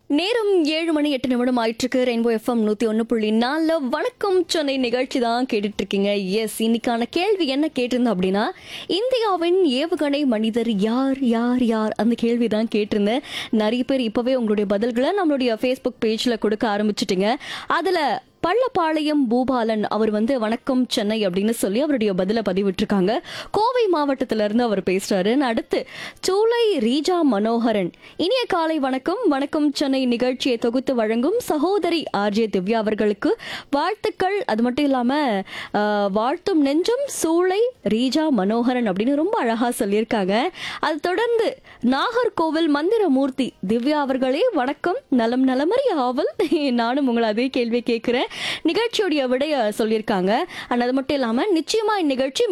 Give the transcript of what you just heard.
நேரம் ஏழு மணி எட்டு நிமிடம் ஆயிட்டிருக்கு ரெயின்போ எஃப்எம் நூத்தி ஒன்று புள்ளி நாலுல வணக்கம் சென்னை நிகழ்ச்சி தான் கேட்டுட்டு இருக்கீங்க எஸ் இன்னைக்கான கேள்வி என்ன கேட்டிருந்தேன் அப்படின்னா இந்தியாவின் ஏவுகணை மனிதர் யார் யார் யார் அந்த கேள்வி தான் கேட்டிருந்தேன் நிறைய பேர் இப்பவே உங்களுடைய பதில்களை நம்மளுடைய ஃபேஸ்புக் பேஜ்ல கொடுக்க ஆரம்பிச்சிட்டீங்க அதுல பள்ளப்பாளையம் பூபாலன் அவர் வந்து வணக்கம் சென்னை அப்படின்னு சொல்லி அவருடைய பதில பதிவிட்டிருக்காங்க கோவை மாவட்டத்தில இருந்து அவர் பேசுறாரு அடுத்து சூளை ரீஜா மனோகரன் இனிய காலை வணக்கம் வணக்கம் சென்னை நிகழ்ச்சியை தொகுத்து வழங்கும் சகோதரி ஆர்ஜே திவ்யா அவர்களுக்கு வாழ்த்துக்கள் அது மட்டும் இல்லாம ஆஹ், வாழ்த்தும் நெஞ்சும் சூளை ரீஜா மனோகரன் அப்படின்னு ரொம்ப அழகா சொல்லியிருக்காங்க அது தொடர்ந்து நாகர்கோவில் மந்திரமூர்த்தி திவ்யா அவர்களே வணக்கம் நலம் நலமறி ஆவல் நானும் உங்களை அதே கேள்வி கேட்கிறேன் நிகழ்ச்சியுடைய விடைய சொல்லியிருக்காங்க அண்ட் அது மட்டும் இல்லாம நிச்சயமா இந்நிகழ்ச்சி